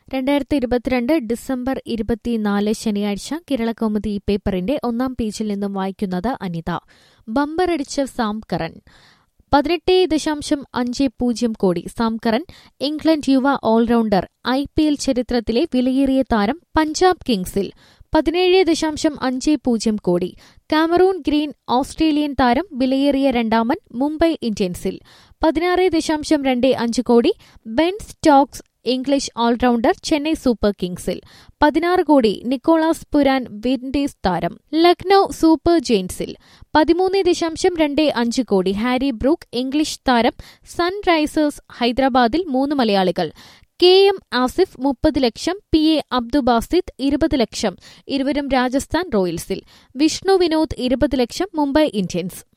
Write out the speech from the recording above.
രണ്ടായിരത്തി ഇരുപത്തിരണ്ട് ഡിസംബർ ഇരുപത്തിനാല് ശനിയാഴ്ച കേരളകൗമുദി പേപ്പറിന്റെ ഒന്നാം പേജിൽ നിന്നും വായിക്കുന്നത് അനിത ബമ്പറടിച്ച് സാം കറൻ പതിനെട്ട് ദശാംശം അഞ്ച് പൂജ്യം കോടി സാം കറൻ ഇംഗ്ലണ്ട് യുവ ഓൾറൌണ്ടർ ഐ പി എൽ ചരിത്രത്തിലെ വിലയേറിയ താരം പഞ്ചാബ് കിങ്സിൽ പതിനേഴ് ദശാംശം അഞ്ച് പൂജ്യം കോടി കാമറൂൺ ഗ്രീൻ ഓസ്ട്രേലിയൻ താരം വിലയേറിയ രണ്ടാമൻ മുംബൈ ഇന്ത്യൻസിൽ പതിനാറ് ദശാംശം രണ്ട് അഞ്ച് crore Ben Stokes English allrounder Chennai super കിങ്സിൽ പതിനാറ് കോടി നിക്കോളാസ് പുരാൻ വിൻഡീസ് താരം ലക്നൌ സൂപ്പർ ജെയിൻസിൽ പതിമൂന്ന് ദശാംശം രണ്ട് അഞ്ച് കോടി ഹാരി ബ്രൂക്ക് ഇംഗ്ലീഷ് താരം സൺറൈസേഴ്സ് ഹൈദരാബാദിൽ മൂന്ന് മലയാളികൾ കെ എം ആസിഫ് മുപ്പത് ലക്ഷം പി എ അബ്ദുബാസിദ് ഇരുപത് ലക്ഷം ഇരുവരും രാജസ്ഥാൻ റോയൽസിൽ വിഷ്ണു വിനോദ് ഇരുപത് ലക്ഷം മുംബൈ ഇന്ത്യൻസ്